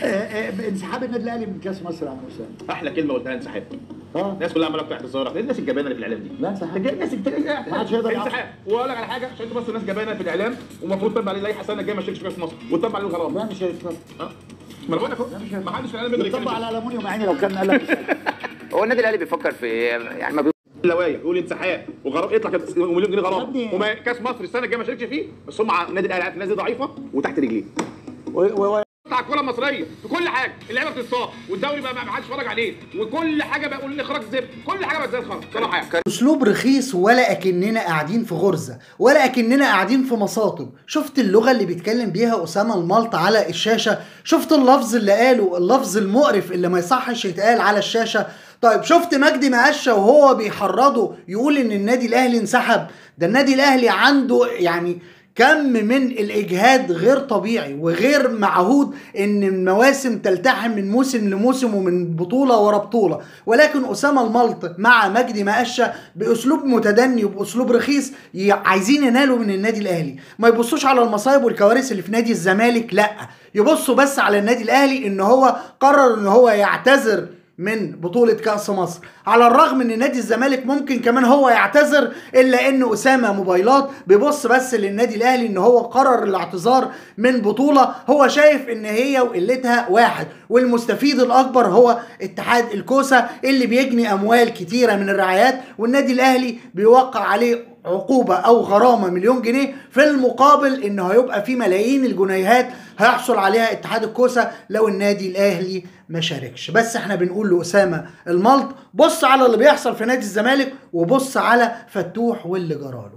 آه، آه، انسحاب النادي الاهلي من كاس مصر يا عم اسامه احلى كلمه قلتها انسحاب اه الناس كلها عماله بتاع اعتذار ايه الناس الجبانه اللي في الاعلام دي لا انسحاب الناس ما حدش يقدر يعرف. انسحاب واقول لك على حاجه عشان انتوا بس الناس جبانه في الاعلام ومفروض تطبق عليه لائحه السنه الجايه ما يشاركش في كاس مصر وتطبق عليه الغرامه لا مش هيطلع اه ما انا بقول لك اهو ما حدش في الاعلام يقدر يطبق يتكلم على الالومنيوم يعني لو كان قال لك هو النادي الاهلي بيفكر في إيه؟ يعني ما بي... اللوايح يقول انسحاب وغرام يطلع كده ومليون جنيه يا غرامه ابني. وما كاس مصر السنه الجايه ما شاركش فيه بس هم ع- النادي الاهلي عارف الناس دي ضعيفه وتحت رجليه و- و- و- بتاع الكره المصريه في كل حاجه اللعيبه بتتصاب والدوري بقى ما حدش يتفرج عليه وكل حاجه بقى يقول الاخراج زفت كل حاجه بقت زي الخرا صراحه يعني اسلوب رخيص ولا اكننا قاعدين في غرزه ولا اكننا قاعدين في مصاطب شفت اللغه اللي بيتكلم بيها اسامه الملط على الشاشه شفت اللفظ اللي قاله اللفظ المقرف اللي ما يصحش يتقال على الشاشه طيب شفت مجدي مقشه وهو بيحرضه يقول ان النادي الاهلي انسحب ده النادي الاهلي عنده يعني كم من الاجهاد غير طبيعي وغير معهود ان المواسم تلتحم من موسم لموسم ومن بطوله ورا بطوله ولكن اسامه الملط مع مجدي مقشه باسلوب متدني وباسلوب رخيص ي- عايزين ينالوا من النادي الاهلي ما يبصوش على المصايب والكوارث اللي في نادي الزمالك لا يبصوا بس على النادي الاهلي ان هو قرر ان هو يعتذر من بطولة كأس مصر على الرغم ان نادي الزمالك ممكن كمان هو يعتذر الا ان اسامة موبايلات بيبص بس للنادي الاهلي ان هو قرر الاعتذار من بطولة هو شايف ان هي وقلتها واحد والمستفيد الاكبر هو اتحاد الكوسة اللي بيجني اموال كتيرة من الرعايات والنادي الاهلي بيوقع عليه عقوبة أو غرامة مليون جنيه في المقابل إنه هيبقى في ملايين الجنيهات هيحصل عليها اتحاد الكوسة لو النادي الأهلي ما شاركش بس احنا بنقول لأسامة الملط بص على اللي بيحصل في نادي الزمالك وبص على فتوح واللي جراله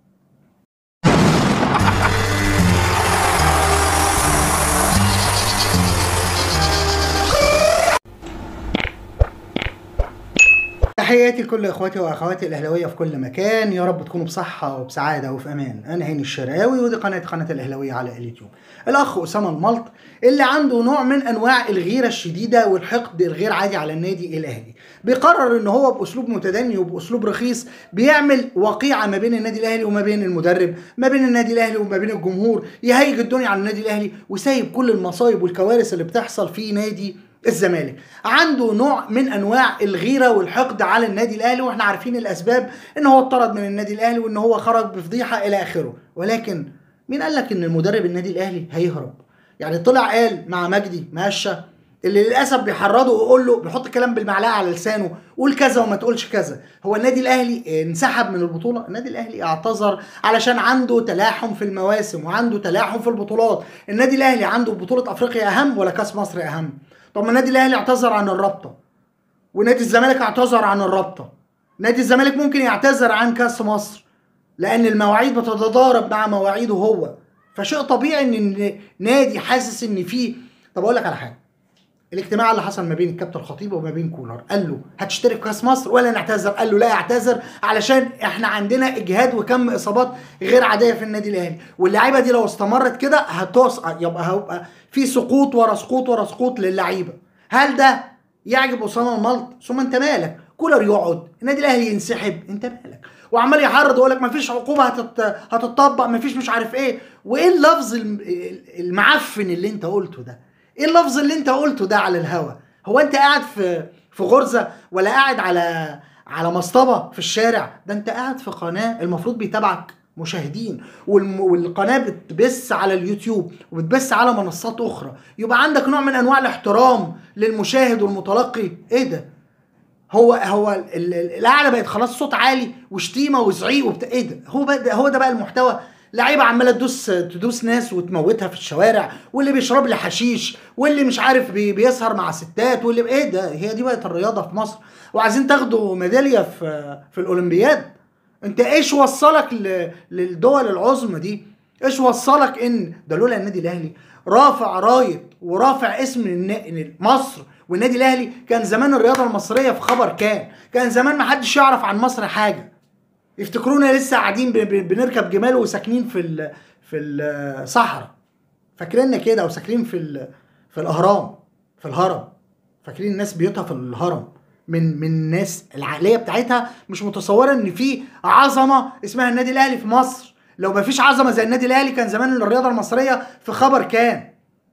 تحياتي لكل اخواتي واخواتي الاهلاويه في كل مكان يا رب تكونوا بصحه وبسعاده وفي امان انا هاني الشرقاوي ودي قناه قناه الاهلاويه على اليوتيوب الاخ اسامه الملط اللي عنده نوع من انواع الغيره الشديده والحقد الغير عادي على النادي الاهلي بيقرر ان هو باسلوب متدني وباسلوب رخيص بيعمل وقيعه ما بين النادي الاهلي وما بين المدرب ما بين النادي الاهلي وما بين الجمهور يهيج الدنيا على النادي الاهلي وسايب كل المصايب والكوارث اللي بتحصل في نادي الزمالك عنده نوع من انواع الغيره والحقد على النادي الاهلي واحنا عارفين الاسباب ان هو اتطرد من النادي الاهلي وان هو خرج بفضيحه الى اخره ولكن مين قال لك ان المدرب النادي الاهلي هيهرب يعني طلع قال مع مجدي مقشه اللي للاسف بيحرضه ويقول له بيحط الكلام بالمعلقه على لسانه قول كذا وما تقولش كذا هو النادي الاهلي انسحب من البطوله النادي الاهلي اعتذر علشان عنده تلاحم في المواسم وعنده تلاحم في البطولات النادي الاهلي عنده بطوله افريقيا اهم ولا كاس مصر اهم طب ما النادي الاهلي اعتذر عن الرابطه ونادي الزمالك اعتذر عن الرابطه نادي الزمالك ممكن يعتذر عن كاس مصر لان المواعيد بتتضارب مع مواعيده هو فشيء طبيعي ان نادي حاسس ان فيه طب اقول لك على حاجه الاجتماع اللي حصل ما بين الكابتن الخطيب وما بين كولر قال له هتشترك في كاس مصر ولا نعتذر قال له لا اعتذر علشان احنا عندنا اجهاد وكم اصابات غير عاديه في النادي الاهلي واللعيبه دي لو استمرت كده هتوص يبقى هيبقى في سقوط ورا سقوط ورا سقوط للعيبه هل ده يعجب اسامه الملط ثم انت مالك كولر يقعد النادي الاهلي ينسحب انت مالك وعمال يحرض ويقول لك مفيش عقوبه هتت... هتطبق مفيش مش عارف ايه وايه اللفظ الم- المعفن اللي انت قلته ده ايه اللفظ اللي انت قلته ده على الهوا هو انت قاعد في في غرزه ولا قاعد على على مصطبه في الشارع ده انت قاعد في قناه المفروض بيتابعك مشاهدين والم... والقناه بتبث على اليوتيوب وبتبث على منصات اخرى يبقى عندك نوع من انواع الاحترام للمشاهد والمتلقي ايه ده هو هو ال- ال- القعده بقت خلاص صوت عالي وشتيمه وزعيق وبتاع ايه ده هو بقى هو ده بقى المحتوى لعيبه عماله تدوس تدوس ناس وتموتها في الشوارع واللي بيشرب لي حشيش واللي مش عارف بي بيسهر مع ستات واللي ايه ده هي دي بقت الرياضه في مصر وعايزين تاخدوا ميداليه في في الاولمبياد انت ايش وصلك ل- للدول العظمى دي ايش وصلك ان ده لولا النادي الاهلي رافع رايه ورافع اسم النا- مصر والنادي الاهلي كان زمان الرياضه المصريه في خبر كان كان زمان ما حدش يعرف عن مصر حاجه يفتكرونا لسه قاعدين ب- ب- بنركب جمال وساكنين في ال في الصحراء فاكريننا كده او ساكنين في ال في الاهرام في الهرم فاكرين الناس بيوتها في الهرم من من الناس العقليه بتاعتها مش متصوره ان في عظمه اسمها النادي الاهلي في مصر لو ما فيش عظمه زي النادي الاهلي كان زمان الرياضه المصريه في خبر كان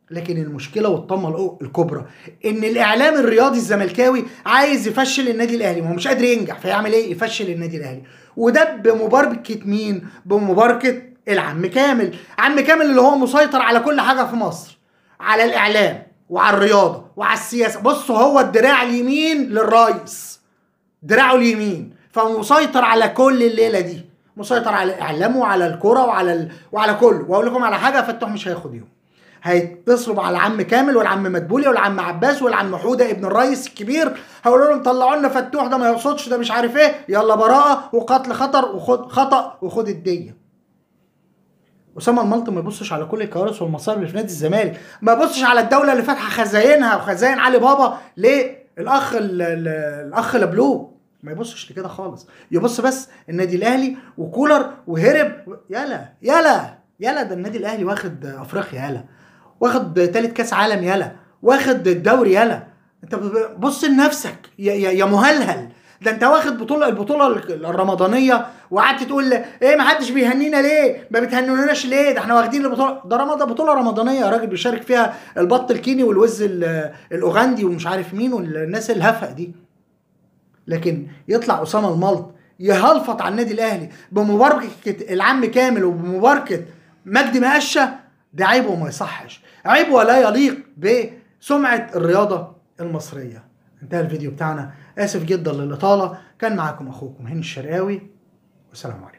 لكن المشكله والطمه الأو- الكبرى ان الاعلام الرياضي الزملكاوي عايز يفشل النادي الاهلي ما هو مش قادر ينجح فيعمل ايه يفشل النادي الاهلي وده بمباركه مين بمباركه العم كامل عم كامل اللي هو مسيطر على كل حاجه في مصر على الاعلام وعلى الرياضه وعلى السياسه بصوا هو الدراع اليمين للرئيس دراعه اليمين فمسيطر على كل الليله دي مسيطر على الاعلام وعلى الكوره وعلى ال... وعلى كله واقول لكم على حاجه فتوح مش هياخد يوم هيتصلوا على العم كامل والعم مدبولي والعم عباس والعم حوده ابن الريس الكبير هيقولوا لهم طلعوا لنا فتوح ده ما يقصدش ده مش عارف ايه يلا براءه وقتل خطر وخد خطا وخد الديه اسامه الملط ما يبصش على كل الكوارث والمصائب اللي في نادي الزمالك ما يبصش على الدوله اللي فاتحه خزاينها وخزاين علي بابا ليه الاخ ال- ال- الاخ لبلو ما يبصش لكده خالص يبص بس النادي الاهلي وكولر وهرب يلا يلا يلا ده النادي الاهلي واخد افريقيا يلا واخد تالت كاس عالم يلا واخد الدوري يلا انت ب- بص لنفسك يا, يا, يا مهلهل ده انت واخد بطوله البطوله الرمضانيه وقعدت تقول ايه ما حدش بيهنينا ليه ما بتهنوناش ليه ده احنا واخدين البطوله ده رمضان بطوله رمضانيه يا راجل بيشارك فيها البط الكيني والوز ال- الاوغندي ومش عارف مين والناس الهفق دي لكن يطلع اسامه الملط يهلفط على النادي الاهلي بمباركه العم كامل وبمباركه مجدي مقشه ده عيب وما يصحش عيب ولا يليق بسمعه الرياضه المصريه انتهى الفيديو بتاعنا اسف جدا للاطاله كان معاكم اخوكم هاني الشرقاوي والسلام عليكم